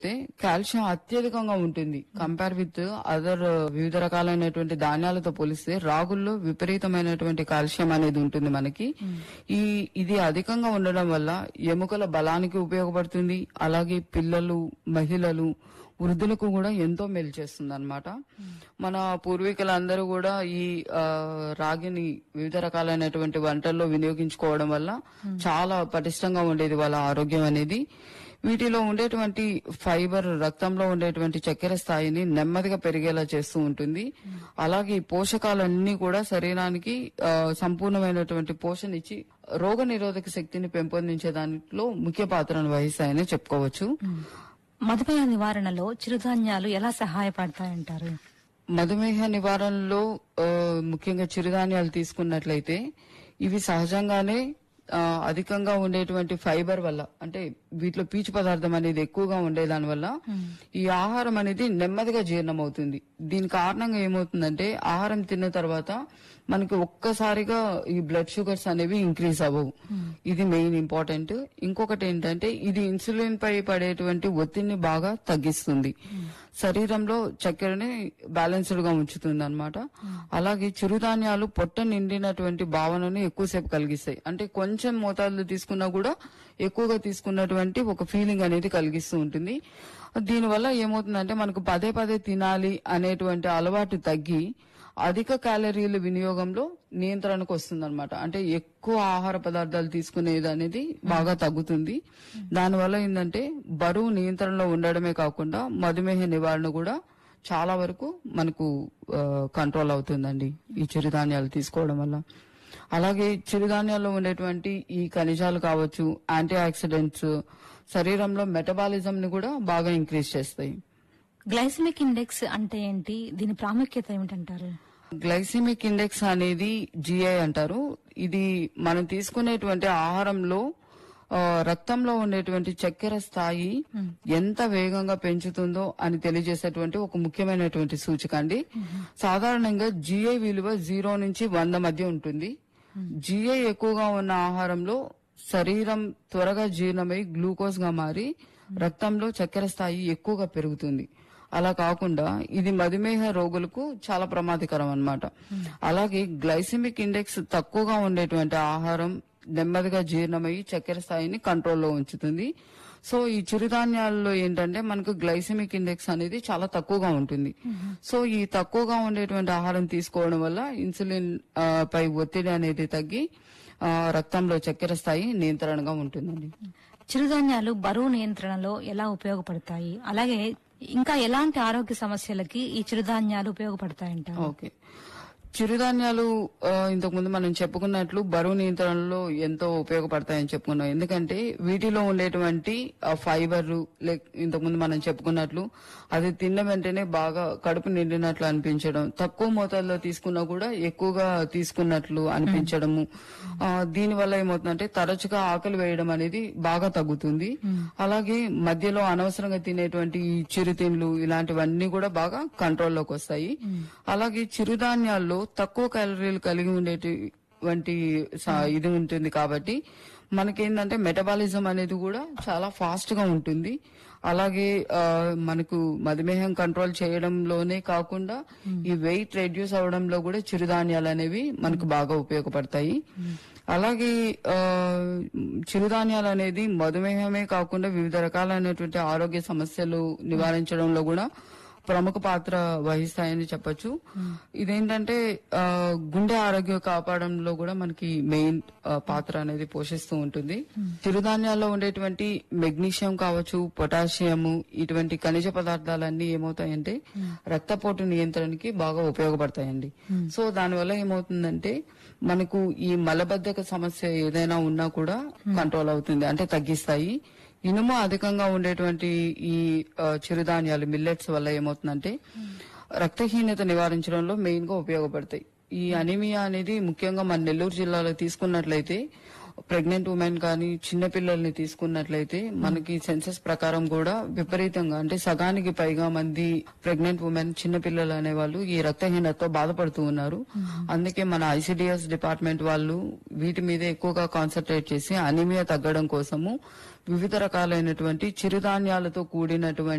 అయితే కాల్షియం అత్యధికంగా ఉంటుంది కంపేర్ విత్ అదర్ వివిధ రకాలైనటువంటి ధాన్యాలతో పోలిస్తే రాగుల్లో విపరీతమైనటువంటి కాల్షియం అనేది ఉంటుంది మనకి ఈ ఇది అధికంగా ఉండడం వల్ల ఎముకల బలానికి ఉపయోగపడుతుంది అలాగే పిల్లలు మహిళలు వృద్ధులకు కూడా ఎంతో మేలు చేస్తుంది అనమాట మన పూర్వీకులందరూ కూడా ఈ ఆ, రాగిని వివిధ రకాలైనటువంటి వంటల్లో వినియోగించుకోవడం వల్ల చాలా పటిష్టంగా ఉండేది వాళ్ళ ఆరోగ్యం అనేది వీటిలో ఉండేటువంటి ఫైబర్ రక్తంలో ఉండేటువంటి చక్కెర స్థాయిని నెమ్మదిగా పెరిగేలా చేస్తూ ఉంటుంది అలాగే ఈ పోషకాలన్నీ కూడా శరీరానికి ఆ, సంపూర్ణమైనటువంటి పోషణ ఇచ్చి రోగ నిరోధక శక్తిని పెంపొందించే దాంట్లో ముఖ్య పాత్రను వహిస్తాయని చెప్పుకోవచ్చు మధుమేహ నివారణలో చిరుధాన్యాలు ఎలా సహాయపడతాయంటారు మధుమేహ నివారణలో ఆ, ముఖ్యంగా చిరుధాన్యాలు తీసుకున్నట్లయితే ఇవి సహజంగానే ఆ, అధికంగా ఉండేటువంటి ఫైబర్ వల్ల అంటే వీటిలో పీచు పదార్థం అనేది ఎక్కువగా ఉండేదాని వల్ల ఈ ఆహారం అనేది నెమ్మదిగా జీర్ణమవుతుంది దీని కారణంగా ఏమవుతుందంటే ఆహారం తిన్న తర్వాత మనకి ఒక్కసారిగా ఈ బ్లడ్ షుగర్స్ అనేవి ఇంక్రీజ్ అవ్వవు ఇది మెయిన్ ఇంపార్టెంట్ ఇంకొకటి ఏంటంటే ఇది ఇన్సులిన్ పై పడేటువంటి ఒత్తిడిని బాగా తగ్గిస్తుంది శరీరంలో చక్కెరని బ్యాలెన్స్డ్ గా ఉంచుతుంది అనమాట అలాగే చిరుధాన్యాలు పొట్ట నిండినటువంటి భావనను ఎక్కువసేపు కలిగిస్తాయి అంటే కొంచెం మోతాదులో తీసుకున్నా కూడా ఎక్కువగా తీసుకున్నటువంటి ఒక ఫీలింగ్ అనేది కలిగిస్తూ ఉంటుంది దీనివల్ల ఏమవుతుందంటే మనకు పదే పదే తినాలి అనేటువంటి అలవాటు తగ్గి అధిక క్యాలరీల వినియోగంలో నియంత్రణకు వస్తుంది అనమాట అంటే ఎక్కువ ఆహార పదార్థాలు తీసుకునేది అనేది బాగా తగ్గుతుంది దానివల్ల ఏంటంటే బరువు నియంత్రణలో ఉండడమే కాకుండా మధుమేహ నివారణ కూడా చాలా వరకు మనకు కంట్రోల్ అవుతుందండి ఈ చిరుధాన్యాలు తీసుకోవడం వల్ల అలాగే చిరుధాన్యాల్లో ఉండేటువంటి ఈ ఖనిజాలు కావచ్చు యాంటీ ఆక్సిడెంట్స్ శరీరంలో మెటబాలిజం ని కూడా బాగా ఇంక్రీజ్ చేస్తాయి గ్లైసమిక్ ఇండెక్స్ అంటే ఏంటి దీని ప్రాముఖ్యత ఏమిటంటారు గ్లైసిమిక్ ఇండెక్స్ అనేది జిఐ అంటారు ఇది మనం తీసుకునేటువంటి ఆహారంలో ఆ, రక్తంలో ఉండేటువంటి చక్కెర స్థాయి ఎంత వేగంగా పెంచుతుందో అని తెలియజేసేటువంటి ఒక ముఖ్యమైనటువంటి సూచిక అండి సాధారణంగా జిఐ విలువ జీరో నుంచి వంద మధ్య ఉంటుంది జిఐ ఎక్కువగా ఉన్న ఆహారంలో శరీరం త్వరగా జీర్ణమై గ్లూకోజ్ గా మారి రక్తంలో చక్కెర స్థాయి ఎక్కువగా పెరుగుతుంది అలా కాకుండా ఇది మధుమేహ రోగులకు చాలా ప్రమాదకరం అన్నమాట అలాగే గ్లైసిమిక్ ఇండెక్స్ తక్కువగా ఉండేటువంటి ఆహారం నెమ్మదిగా జీర్ణమయ్యి చక్కెర స్థాయిని కంట్రోల్లో ఉంచుతుంది సో ఈ చిరుధాన్యాల్లో ఏంటంటే మనకు గ్లైసిమిక్ ఇండెక్స్ అనేది చాలా తక్కువగా ఉంటుంది సో ఈ తక్కువగా ఉండేటువంటి ఆహారం తీసుకోవడం వల్ల ఇన్సులిన్ ఆ, పై ఒత్తిడి అనేది తగ్గి ఆ, రక్తంలో చక్కెర స్థాయి నియంత్రణగా ఉంటుందండి చిరుధాన్యాలు బరువు నియంత్రణలో ఎలా ఉపయోగపడతాయి అలాగే ఇంకా ఎలాంటి ఆరోగ్య సమస్యలకి ఈ చిరుధాన్యాలు ఉపయోగపడతాయంటారు ఓకే చిరుధాన్యాలు ఆ, ఇంతకుముందు మనం చెప్పుకున్నట్లు బరువు నియంత్రణలో ఎంతో ఉపయోగపడతాయని చెప్పుకున్నాం ఎందుకంటే వీటిలో ఉండేటువంటి ఆ ఫైబర్ లైక్ ఇంతకుముందు మనం చెప్పుకున్నట్లు అది తిన్న వెంటనే బాగా కడుపు నిండినట్లు అనిపించడం తక్కువ మోతాదులో తీసుకున్నా కూడా ఎక్కువగా తీసుకున్నట్లు అనిపించడము ఆ, దీని వల్ల ఏమవుతుందంటే తరచుగా ఆకలి వేయడం అనేది బాగా తగ్గుతుంది అలాగే మధ్యలో అనవసరంగా తినేటువంటి ఈ చిరుతిండ్లు ఇలాంటివన్నీ కూడా బాగా కంట్రోల్లోకి వస్తాయి అలాగే చిరుధాన్యాల్లో తక్కువ క్యాలరీలు కలిగి ఉండేటువంటి స- ఇది ఉంటుంది కాబట్టి మనకేంటంటే మెటబాలిజం అనేది కూడా చాలా ఫాస్ట్ గా ఉంటుంది అలాగే ఆ, మనకు మధుమేహం కంట్రోల్ చేయడంలోనే కాకుండా ఈ వెయిట్ రెడ్యూస్ అవడంలో కూడా చిరుధాన్యాలు అనేవి మనకు బాగా ఉపయోగపడతాయి అలాగే ఆ, చిరుధాన్యాలు అనేది మధుమేహమే కాకుండా వివిధ రకాలైనటువంటి ఆరోగ్య సమస్యలు నివారించడంలో కూడా ప్రముఖ పాత్ర వహిస్తాయని చెప్పొచ్చు ఇదేంటంటే ఆ, గుండె ఆరోగ్యం కాపాడంలో కూడా మనకి మెయిన్ ఆ, పాత్ర అనేది పోషిస్తూ ఉంటుంది చిరుధాన్యాల్లో ఉండేటువంటి మెగ్నీషియం కావచ్చు పొటాషియము ఇటువంటి ఖనిజ పదార్థాలన్నీ ఏమవుతాయంటే రక్తపోటు నియంత్రణకి బాగా ఉపయోగపడతాయండి సో దానివల్ల ఏమవుతుందంటే మనకు ఈ మలబద్ధక సమస్య ఏదైనా ఉన్నా కూడా కంట్రోల్ అవుతుంది అంటే తగ్గిస్తాయి ఇనుము అధికంగా ఉండేటువంటి ఈ ఆ, చిరుధాన్యాలు మిల్లెట్స్ వల్ల ఏమవుతుందంటే రక్తహీనత నివారించడంలో మెయిన్ గా ఉపయోగపడతాయి ఈ అనిమియా అనేది ముఖ్యంగా మన నెల్లూరు జిల్లాలో తీసుకున్నట్లయితే ప్రెగ్నెంట్ ఉమెన్ కానీ చిన్న పిల్లల్ని తీసుకున్నట్లయితే మనకి సెన్సస్ ప్రకారం కూడా విపరీతంగా అంటే సగానికి పైగా మంది ప్రెగ్నెంట్ ఉమెన్ చిన్న పిల్లలు అనేవాళ్ళు ఈ రక్తహీనతతో బాధపడుతూ ఉన్నారు అందుకే మన ఐసిడిఎస్ డిపార్ట్మెంట్ వాళ్ళు వీటి మీద ఎక్కువగా కాన్సన్ట్రేట్ చేసి అనిమియా తగ్గడం కోసము వివిధ రకాలైనటువంటి చిరుధాన్యాలతో కూడినటువంటి